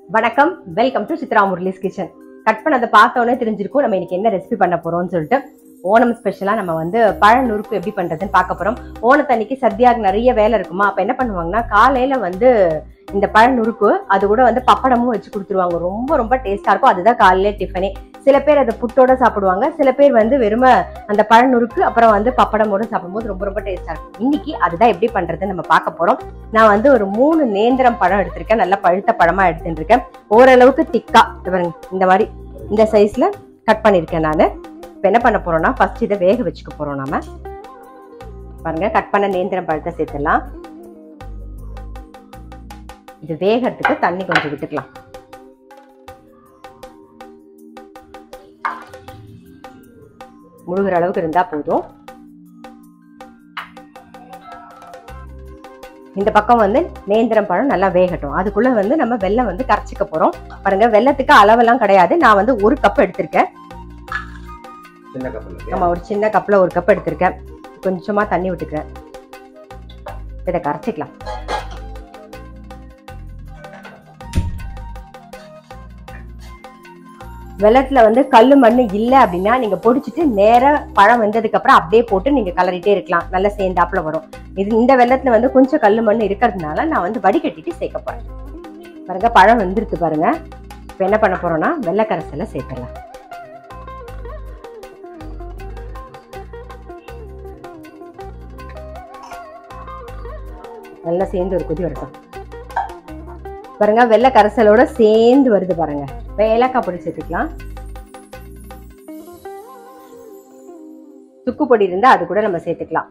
வணக்கம் welcome to Chitra Murali's kitchen cut பண்ணதை பார்த்த உடனே தெரிஞ்சிருக்கும் நம்ம இன்னைக்கு என்ன ரெசிபி பண்ண போறோம்னு சொல்லிட்டு ஓணம் ஸ்பெஷலா நம்ம வந்து பழ நுறுக்கு எப்படி பண்றதுன்னு பார்க்க போறோம் ஓணத்தன்னைக்கு சத்யாவுக்கு நிறைய வேலை இருக்குமா அப்ப என்ன பண்ணுவாங்கன்னா காலையில வந்து இந்த பழ நுறுக்கு அது கூட வந்து பப்படமும் வச்சு கொடுத்துருவாங்க ரொம்ப ரொம்ப டேஸ்டா இருக்கும் அதுதான் காலையில டிஃபனே சில பேர் அதை புட்டோட சாப்பிடுவாங்க சில பேர் வந்து வெறும அந்த பழ நுறுக்கு அப்புறம் வந்து பப்படமோட சாப்பிடும்போது ரொம்ப ரொம்ப டேஸ்டா இருக்கும் இன்னைக்கு அதுதான் எப்படி பண்றதுன்னு நம்ம பார்க்க போறோம் நான் வந்து ஒரு மூணு நேந்திரம் பழம் எடுத்திருக்கேன் நல்லா பழுத்த பழமா எடுத்துட்டு இருக்கேன் ஓரளவுக்கு திக்கா இது பாருங்க இந்த மாதிரி இந்த சைஸ்ல கட் பண்ணிருக்கேன் நான் இப்போ என்ன பண்ண போறோம்னா ஃபர்ஸ்ட் இதை வேக வச்சுக்க போறோம் நாம பாருங்க கட் பண்ண நேந்திரம் பழத்தை சேர்த்துடலாம் இது வேகறதுக்கு தண்ணி கொஞ்சம் விட்டுக்கலாம் முழுகிற அளவுக்கு இருந்தா போதும் இந்த பக்கம் வந்து நேந்திரம் பழம் நல்லா வேகட்டும் அதுக்குள்ள வந்து நம்ம வெல்லம் வந்து கரைச்சிக்க போறோம் பாருங்க வெல்லத்துக்கு அளவெல்லாம் கிடையாது நான் வந்து ஒரு கப் எடுத்திருக்கேன் சின்ன கப்பல் நம்ம ஒரு சின்ன கப்ல ஒரு கப் எடுத்திருக்கேன் கொஞ்சமா தண்ணி விட்டுக்கிறேன் இதை கரைச்சிக்கலாம் வெள்ளத்துல வந்து கல்லு மண்ணு இல்லை அப்படின்னா நீங்க பொடிச்சிட்டு நேரா பழம் வெந்ததுக்கு அப்புறம் அப்படியே போட்டு நீங்க கலரிட்டே இருக்கலாம் நல்லா சேர்ந்தாப்புல வரும் இது இந்த வெள்ளத்துல வந்து கொஞ்சம் கல்லு மண்ணு இருக்கிறதுனால நான் வந்து வடிகட்டிட்டு சேர்க்க போறேன் பாருங்க பழம் வெந்துருத்து பாருங்க இப்போ என்ன பண்ண போறோம்னா வெள்ளை கரைசலை சேர்த்துடலாம் நல்லா சேர்ந்து ஒரு கொதி வரட்டும் பாருங்க வெள்ளை கரைசலோட சேர்ந்து வருது பாருங்க இப்போ ஏலக்காய் பொடி சேர்த்துக்கலாம் சுக்கு பொடி இருந்தா அது கூட நம்ம சேர்த்துக்கலாம்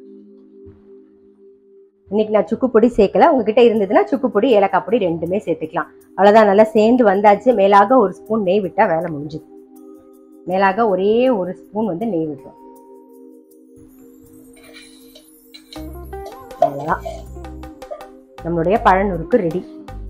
இன்னைக்கு நான் சுக்கு பொடி சேர்க்கல உங்ககிட்ட இருந்ததுன்னா சுக்கு பொடி ஏலக்காய் பொடி ரெண்டுமே சேர்த்துக்கலாம் அவ்வளவுதான் நல்லா சேர்ந்து வந்தாச்சு மேலாக ஒரு ஸ்பூன் நெய் விட்டா வேலை முடிஞ்சுது மேலாக ஒரே ஒரு ஸ்பூன் வந்து நெய் விட்டோம் அவ்வளவுதான் நம்மளுடைய பழநுறுக்கு ரெடி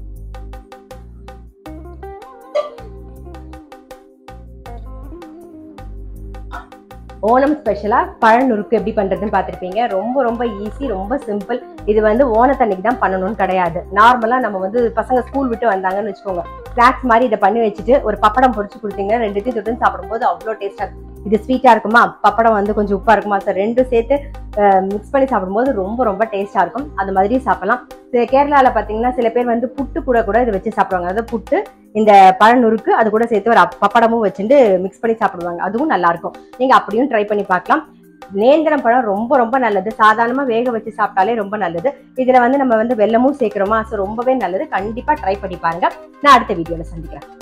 ஓணம் ஸ்பெஷலா பழநுறுக்கு எப்படி பண்றதுன்னு பார்த்திருப்பீங்க ரொம்ப ரொம்ப ஈஸி ரொம்ப சிம்பிள் இது வந்து ஓணத்தன்னைக்கு தான் பண்ணணும்னு கிடையாது நார்மலா நம்ம வந்து பசங்க ஸ்கூல் விட்டு வந்தாங்கன்னு வச்சுக்கோங்க ஸ்நாக்ஸ் மாதிரி இதை பண்ணி வச்சுட்டு ஒரு பப்படம் பொரிச்சு கொடுத்தீங்கன்னா ரெண்டுத்தையும் தொட்டு சாப்பிடும்போது அவ்வளோ டேஸ்டா இருக்கும் இது ஸ்வீட்டா இருக்குமா பப்படம் வந்து கொஞ்சம் உப்பா இருக்குமா சார் ரெண்டும் சேர்த்து மிக்ஸ் பண்ணி சாப்பிடும்போது ரொம்ப ரொம்ப டேஸ்டா இருக்கும் அது மாதிரி சாப்பிடலாம் சில கேரளால பாத்தீங்கன்னா சில பேர் வந்து புட்டு கூட கூட இதை வச்சு சாப்பிடுவாங்க அதாவது புட்டு இந்த பழநுறுக்கு அது கூட சேர்த்து ஒரு அப்~ பப்படமும் வச்சுட்டு மிக்ஸ் பண்ணி சாப்பிடுவாங்க அதுவும் நல்லா இருக்கும் நீங்க அப்படியும் ட்ரை பண்ணி பார்க்கலாம் நேந்திரம் பழம் ரொம்ப ரொம்ப நல்லது சாதாரணமா வேக வச்சு சாப்பிட்டாலே ரொம்ப நல்லது இதுல வந்து நம்ம வந்து வெல்லமும் சேர்க்கிறோமா ஸோ ரொம்பவே நல்லது கண்டிப்பா ட்ரை பண்ணி பாருங்க நான் அடுத்த வீடியோல சந்திக்கிறேன்